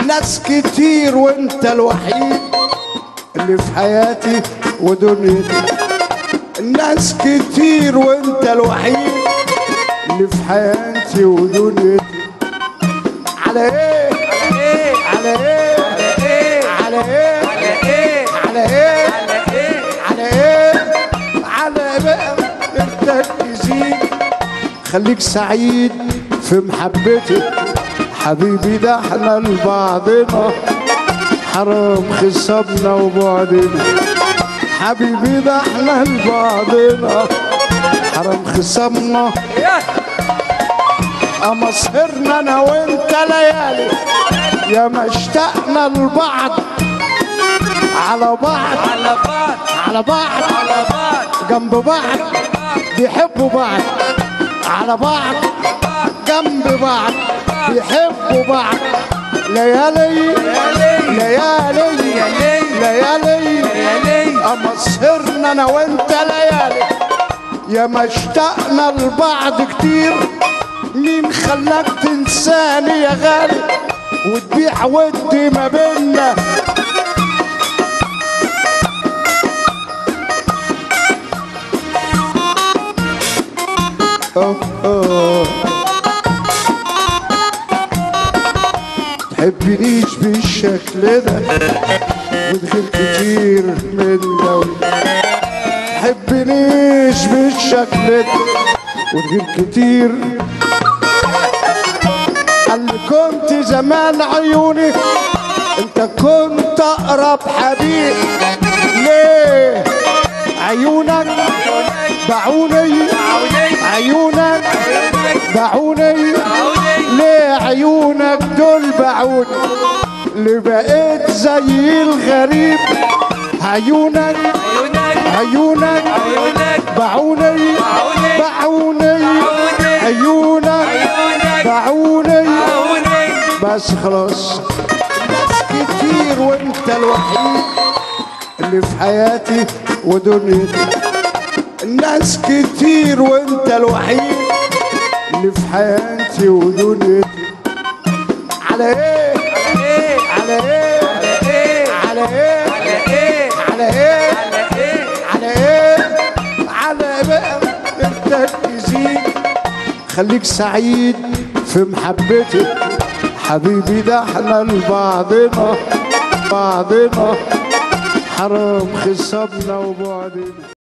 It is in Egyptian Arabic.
ناس كتير وانت الوحيد اللي في حياتي ودنيتي ناس كتير وانت الوحيد اللي في حياتي ودنيتي على ايه ايه على ايه على ايه على ايه على ايه على ايه على ايه على ايه على بقى انت تزيد خليك سعيد في محبتي حبيبي ده احنا لبعضنا حرام خصبنا وبعدنا حبيبي ده احنا لبعضنا حرام خصبنا يا اما سهرنا انا وانت ليالي يا ما اشتقنا لبعض على بعض على بعض على بعض على بعض جنب بعض بيحبوا بعض على بعض جنب بعض بيحبوا بعض ليالي ليالي ليالي ليالي اما سهرنا انا وانت ليالي يا ما اشتقنا لبعض كتير مين خلاك تنساني يا غالي وتبيع ودي ما بينا أوه أوه. تحبنيش بالشكل ده وتغير كتير من دول تحبنيش بالشكل ده وتغير كتير اللي كنت زمان عيوني انت كنت اقرب حبيب ليه عيونك باعوني عيونك باعوني ليه عيونك دول باعوني اللي بقيت زي الغريب عيونك عيونك باعوني باعوني عيونك باعوني بس خلاص ناس كتير وانت الوحيد اللي في حياتي ودنيتي ناس كتير وانت الوحيد اللي في حياتي ودنيتي على ايه على ايه على ايه على ايه على ايه على بقى انت تزيد خليك سعيد في محبتي حبيبي ده احنا لبعضنا بعضنا حرام خصبنا وبعدنا